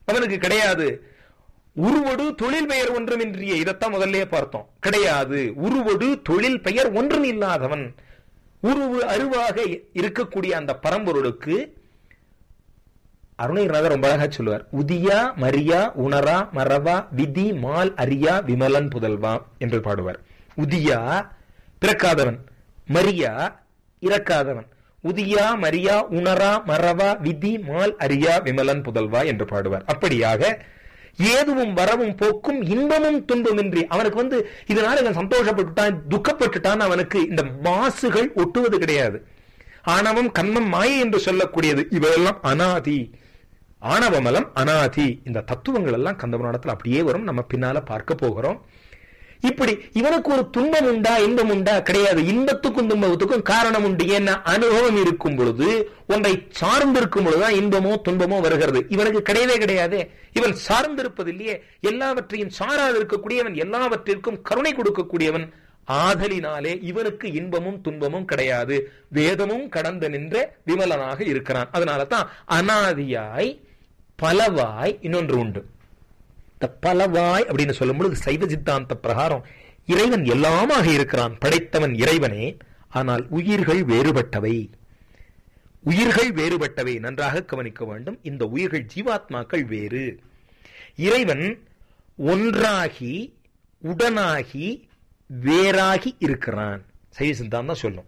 அவனுக்கு கிடையாது உருவடு தொழில் பெயர் ஒன்றுமின்றிய இதைத்தான் முதல்லயே பார்த்தோம் கிடையாது உருவடு தொழில் பெயர் ஒன்றும் இல்லாதவன் உருவு அருவாக இருக்கக்கூடிய அந்த பரம்பொருளுக்கு அருணகிரிநாதர் ரொம்ப அழகா சொல்லுவார் உதியா மரியா உணரா மறவா விதி மால் அரியா விமலன் புதல்வா என்று பாடுவார் உதியா பிறக்காதவன் மரியா இறக்காதவன் உதியா மரியா உணரா மறவா விதி மால் அரியா விமலன் புதல்வா என்று பாடுவார் அப்படியாக ஏதுவும் வரவும் போக்கும் இன்பமும் துன்பமின்றி அவனுக்கு வந்து இதனால இவன் சந்தோஷப்பட்டுட்டான் துக்கப்பட்டுட்டான் அவனுக்கு இந்த மாசுகள் ஒட்டுவது கிடையாது ஆணவம் கண்மம் மாயை என்று சொல்லக்கூடியது இவையெல்லாம் அனாதி ஆணவமலம் அனாதி இந்த தத்துவங்கள் எல்லாம் கந்தபுராணத்தில் அப்படியே வரும் நம்ம பின்னால பார்க்க போகிறோம் இப்படி இவனுக்கு ஒரு துன்பம் உண்டா இன்பம் உண்டா கிடையாது இன்பத்துக்கும் துன்பத்துக்கும் காரணம் உண்டு ஏன்னா அனுபவம் இருக்கும் பொழுது ஒன்றை சார்ந்திருக்கும் பொழுதுதான் இன்பமோ துன்பமோ வருகிறது இவனுக்கு கிடையவே கிடையாது இவன் சார்ந்திருப்பது இல்லையே எல்லாவற்றையும் சாராது இருக்கக்கூடியவன் எல்லாவற்றிற்கும் கருணை கொடுக்கக்கூடியவன் ஆதலினாலே இவனுக்கு இன்பமும் துன்பமும் கிடையாது வேதமும் கடந்து நின்ற விமலனாக இருக்கிறான் அதனால தான் அனாதியாய் பலவாய் இன்னொன்று உண்டு இந்த பலவாய் அப்படின்னு சொல்லும் பொழுது சைவ சித்தாந்த பிரகாரம் இறைவன் எல்லாமாக இருக்கிறான் படைத்தவன் இறைவனே ஆனால் உயிர்கள் வேறுபட்டவை உயிர்கள் வேறுபட்டவை நன்றாக கவனிக்க வேண்டும் இந்த உயிர்கள் ஜீவாத்மாக்கள் வேறு இறைவன் ஒன்றாகி உடனாகி வேறாகி இருக்கிறான் சைவ சித்தாந்தம் சொல்லும்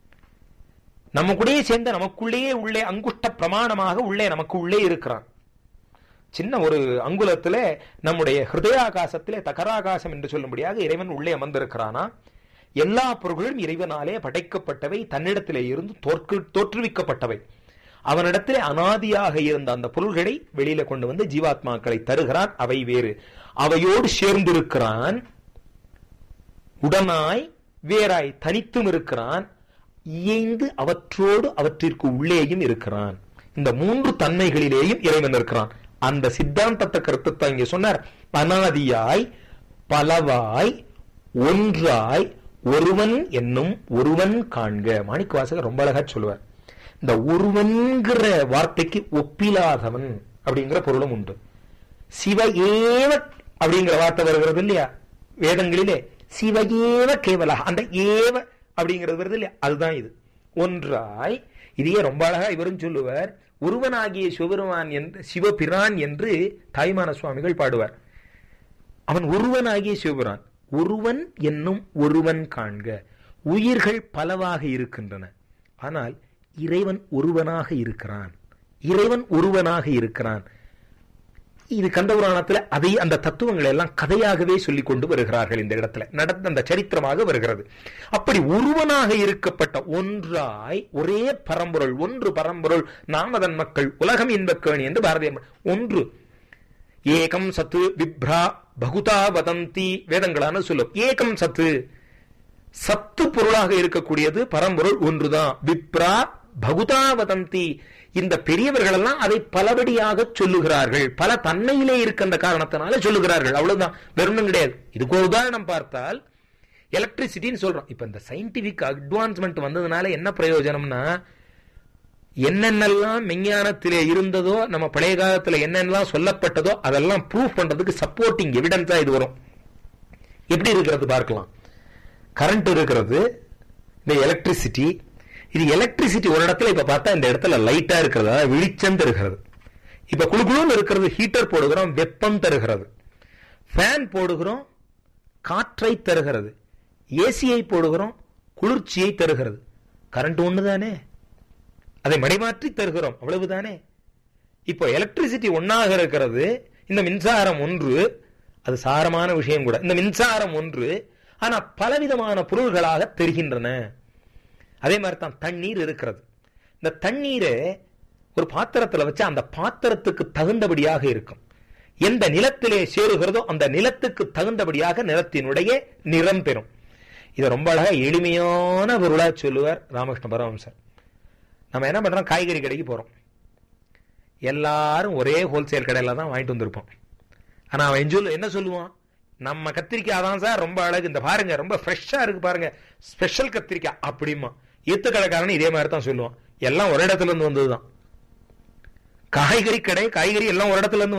நம்ம கூடயே சேர்ந்த நமக்குள்ளேயே உள்ளே அங்குஷ்ட பிரமாணமாக உள்ளே நமக்கு உள்ளே இருக்கிறான் சின்ன ஒரு அங்குலத்துல நம்முடைய ஹிருதயாகாசத்திலே தகராகாசம் என்று சொல்லும்படியாக இறைவன் உள்ளே அமர்ந்திருக்கிறானா எல்லா பொருள்களும் இறைவனாலே படைக்கப்பட்டவை தன்னிடத்திலே இருந்து தோற்கு தோற்றுவிக்கப்பட்டவை அவனிடத்திலே அனாதியாக இருந்த அந்த பொருள்களை வெளியில கொண்டு வந்து ஜீவாத்மாக்களை தருகிறான் அவை வேறு அவையோடு சேர்ந்திருக்கிறான் உடனாய் வேறாய் தனித்தும் இருக்கிறான் இயைந்து அவற்றோடு அவற்றிற்கு உள்ளேயும் இருக்கிறான் இந்த மூன்று தன்மைகளிலேயும் இறைவன் இருக்கிறான் அந்த சித்தாந்தத்தை கருத்தை இங்க சொன்னார் அனாதியாய் பலவாய் ஒன்றாய் ஒருவன் என்னும் ஒருவன் காண்க மாணிக்க வாசகர் ரொம்ப அழகா சொல்லுவார் இந்த ஒருவன்கிற வார்த்தைக்கு ஒப்பிலாதவன் அப்படிங்கிற பொருளும் உண்டு சிவ ஏவ அப்படிங்கிற வார்த்தை வருகிறது இல்லையா வேதங்களிலே சிவஏவ கேவலா அந்த ஏவ அப்படிங்கிறது வருது இல்லையா அதுதான் இது ஒன்றாய் இதையே ரொம்ப அழகா இவரும் சொல்லுவார் ஒருவனாகிய சிவபெருமான் என்று சிவபிரான் என்று தாய்மான சுவாமிகள் பாடுவார் அவன் ஒருவனாகிய சிவபிரான் ஒருவன் என்னும் ஒருவன் காண்க உயிர்கள் பலவாக இருக்கின்றன ஆனால் இறைவன் ஒருவனாக இருக்கிறான் இறைவன் ஒருவனாக இருக்கிறான் இது கந்தபுராணத்துல அதை அந்த தத்துவங்களை எல்லாம் கதையாகவே சொல்லிக் கொண்டு வருகிறார்கள் இந்த இடத்துல நடந்த அந்த சரித்திரமாக வருகிறது அப்படி ஒருவனாக இருக்கப்பட்ட ஒன்றாய் ஒரே பரம்பொருள் ஒன்று பரம்பொருள் நாமதன் மக்கள் உலகம் இன்பக்கேணி என்று பாரதிய ஒன்று ஏகம் சத்து விப்ரா பகுதா வதந்தி வேதங்களான சொல்லும் ஏகம் சத்து சத்து பொருளாக இருக்கக்கூடியது பரம்பொருள் ஒன்றுதான் விப்ரா பகுதா வதந்தி இந்த பெரியவர்கள் எல்லாம் அதை பலபடியாக சொல்லுகிறார்கள் பல தன்மையிலே இருக்கின்ற காரணத்தினால சொல்லுகிறார்கள் அவ்வளவுதான் வெறும் கிடையாது இதுக்கு ஒரு உதாரணம் பார்த்தால் எலக்ட்ரிசிட்டின்னு சொல்றோம் இப்ப இந்த சயின்டிபிக் அட்வான்ஸ்மெண்ட் வந்ததுனால என்ன பிரயோஜனம்னா என்னென்னலாம் விஞ்ஞானத்திலே இருந்ததோ நம்ம பழைய காலத்துல என்னென்னலாம் சொல்லப்பட்டதோ அதெல்லாம் ப்ரூவ் பண்றதுக்கு சப்போர்ட்டிங் எவிடன்ஸா இது வரும் எப்படி இருக்கிறது பார்க்கலாம் கரண்ட் இருக்கிறது இந்த எலக்ட்ரிசிட்டி இது எலக்ட்ரிசிட்டி ஒரு இடத்துல இப்ப பார்த்தா இந்த இடத்துல லைட்டா இருக்கிறது அதாவது வெளிச்சம் தருகிறது இப்ப குழுக்குழுன்னு இருக்கிறது ஹீட்டர் போடுகிறோம் வெப்பம் தருகிறது ஃபேன் போடுகிறோம் காற்றை தருகிறது ஏசியை போடுகிறோம் குளிர்ச்சியை தருகிறது கரண்ட் ஒன்று தானே அதை மடைமாற்றி தருகிறோம் அவ்வளவுதானே இப்போ எலக்ட்ரிசிட்டி ஒன்னாக இருக்கிறது இந்த மின்சாரம் ஒன்று அது சாரமான விஷயம் கூட இந்த மின்சாரம் ஒன்று ஆனா பலவிதமான பொருள்களாக தெரிகின்றன அதே மாதிரி தான் தண்ணீர் இருக்கிறது இந்த தண்ணீரை ஒரு பாத்திரத்தில் வச்சா அந்த பாத்திரத்துக்கு தகுந்தபடியாக இருக்கும் எந்த நிலத்திலே சேருகிறதோ அந்த நிலத்துக்கு தகுந்தபடியாக நிலத்தினுடைய நிறம் பெறும் இதை ரொம்ப அழகா எளிமையான பொருளா சொல்லுவார் ராமகிருஷ்ண பரமஹம்சர் நம்ம என்ன பண்றோம் காய்கறி கடைக்கு போறோம் எல்லாரும் ஒரே ஹோல்சேல் கடையில தான் வாங்கிட்டு வந்திருப்போம் ஆனா அவன் சொல்லு என்ன சொல்லுவான் நம்ம கத்திரிக்காய் தான் சார் ரொம்ப அழகு இந்த பாருங்க ரொம்ப ஃப்ரெஷ்ஷா இருக்கு பாருங்க ஸ்பெஷல் கத்திரிக்காய் அப்படிமா ஈத்து கடைக்காரன் இதே மாதிரி தான் சொல்லுவான் எல்லாம் ஒரு இடத்துல இருந்து வந்ததுதான் காய்கறி கடை காய்கறி எல்லாம் ஒரு இடத்துல இருந்து